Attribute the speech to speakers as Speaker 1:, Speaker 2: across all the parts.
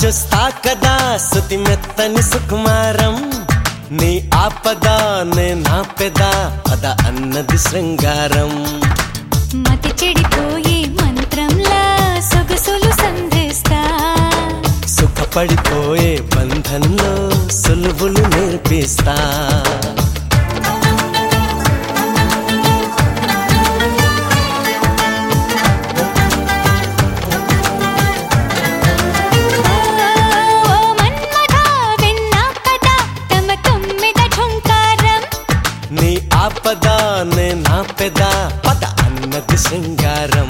Speaker 1: చూస్తా కదా సుతి మెత్తని సుకుమారం నీ ఆపద నే నా పెద పద అన్నది శృంగారం
Speaker 2: మతి చెడిపోయే మంత్రంలా సొగసులు సంధిస్తా
Speaker 1: సుఖపడిపోయే బంధంలో సులువులు నేర్పిస్తా
Speaker 2: ఓ మన్మథ విన్నా కదా తమ తొమ్మిద ఝుంకారం
Speaker 1: నీ ఆపద నే నా పెద పద అన్నది శృంగారం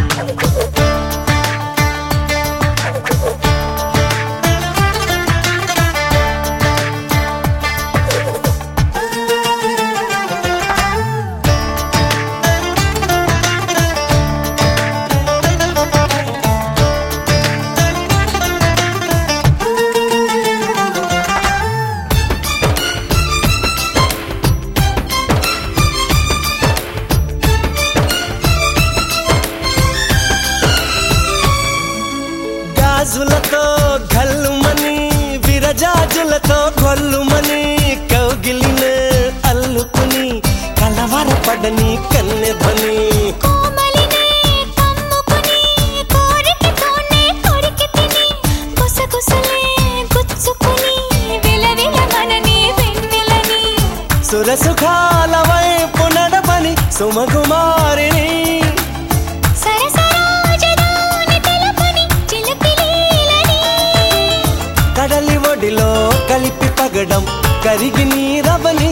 Speaker 1: గాజులతో గల్లుమని విరజాజులతో కొల్లుమని కౌగిలినే అల్లుకుని కలవరపడని కన్నెధని
Speaker 2: కోమలినే కమ్ముకుని కోరికతోనే కొరికి తిని గుసగుసలే గుచ్చుకుని విలవిల మనని వెన్నెలని
Speaker 1: సురసుఖాల వైపు నడపని సుమకుమారిని
Speaker 2: సరసరాజధాని తెలపని చిలిపిలీలని
Speaker 1: కడలి ఒడిలో కలిపి పగడం కరిగి నీరవని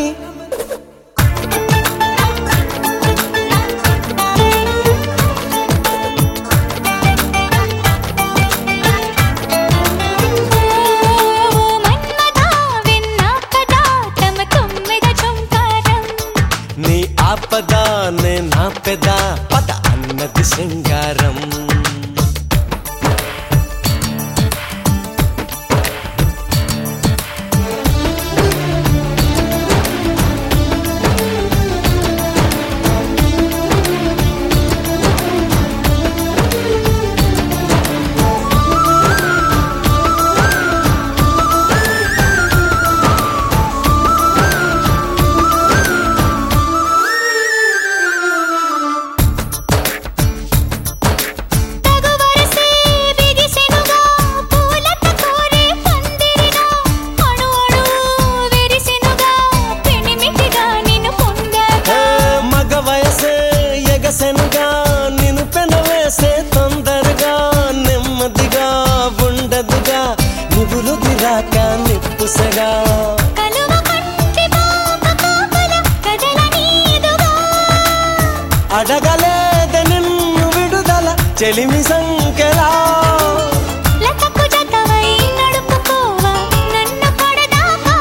Speaker 2: ఓ మన్మథ విన్నా కదా తమ తొమ్మిద ఝుంకారం
Speaker 1: నీ ఆపద నే నా పెద పద అన్నది శృంగారం
Speaker 2: తగు వరసే బిగిసెనుగా పూలత కోరే పందిరిగా అణు అణు విరిసెనుగా పెనిమిటిగా నిన్ను పొందాగా
Speaker 1: ఏ మగ వయసే ఎగసెనుగా నిన్ను పెనవేసే తొందరగా నెమ్మదిగా ఉండదుగా నువ్వులు దిరాక నిప్పుసగా
Speaker 2: కలువ కంటి పాప కాపల కదల నీదుగా
Speaker 1: అడగలేద నిన్ను విడుదల చెలిమి సంకెలా
Speaker 2: లతకు జతవై నడుపుకోవా నన్ను పడదాకా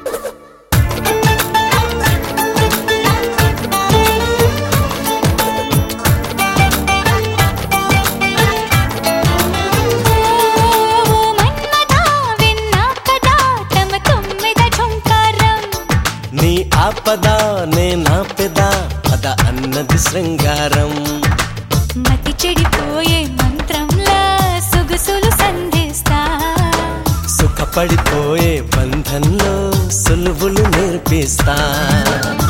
Speaker 2: ఓ మన్మథ విన్నా కదా తమ తొమ్మిద ఝుంకారం
Speaker 1: నీ ఆపద నే నా పెద పద అన్నది శృంగారం
Speaker 2: మతి చెడిపోయే మంత్రంలా సొగసులు సంధిస్తా
Speaker 1: సుఖపడిపోయే బంధంలో సులువులు నేర్పిస్తా